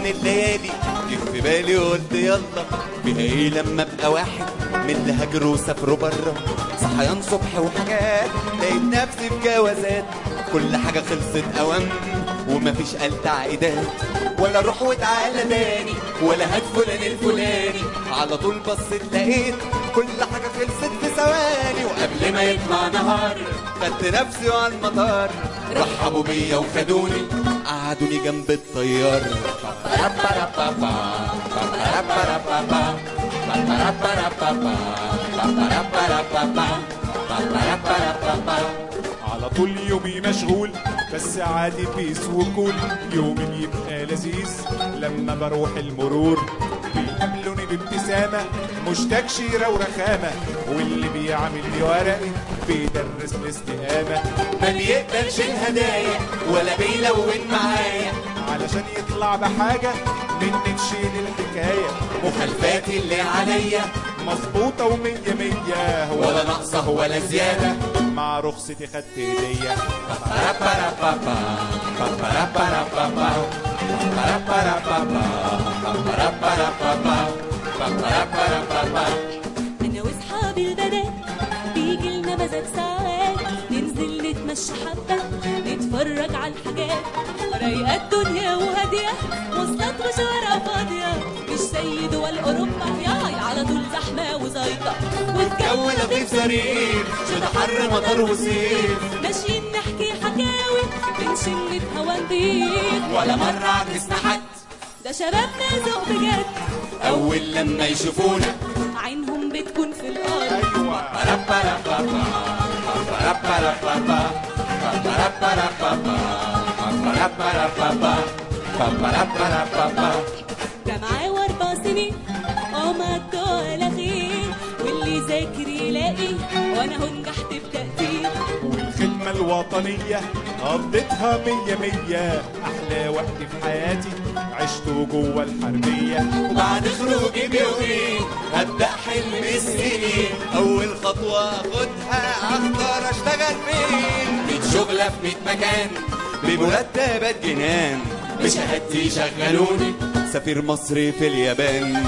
الليالي جه في بالي قلت يلا فيها ايه لما ابقى واحد من اللي هاجروا وسافروا بره صحيان صبح وحاجات لقيت نفسي في جوازات كل حاجة خلصت أوام ومفيش آلة تعقيدات ولا روح وتعالى تاني ولا هات فلان الفلاني على طول بصيت لقيت كل حاجة خلصت في ثواني وقبل ما يطلع نهار خدت نفسي وعلى المطار رحبوا بيا وخدوني قعدوني جنب الطيار على طول يومي مشغول بس عادي بيس وكول يومي بيبقى لذيذ لما بروح المرور بيقابلوني بابتسامة مش تكشيرة ورخامة واللي بيعمل لي ورقي بيدرس الاستقامة ما بيقبلش الهدايا ولا بيلون معايا علشان يطلع بحاجة مني تشيل الحكاية مخالفاتي اللي عليا مظبوطة ومية مية ولا ناقصة ولا زيادة مع رخصتي خدت هدية انا واصحابي البنات بيجي لنا مزاج ساعات ننزل نتمشى حبه نتفرج على الحاجات رايقه الدنيا وهاديه مواصلات وشوارع فاضيه مش زي دول اوروبا ياي على طول زحمه وزيطه والجو جو لطيف ظريف شد حر مطر وصيف ماشيين نحكي حكاوي بنشم هوا نضيف ولا مرة عكسنا حد ده شبابنا ذوق بجد أول لما يشوفونا عينهم بتكون في الارض أيوة جامعة واربع سنين اه ما على خير واللي ذاكر يلاقي وانا هو نجحت بتقدير والخدمة الوطنية قضيتها مية مية أحلى وقت في حياتي عشته جوه الحربية وبعد خروجي بيومين هبدأ حلم السنين أول خطوة أخدها أختار أشتغل فين ميت شغلة في ميت مكان بمرتبات جنان بشهادتي شغلوني سفير مصري في اليابان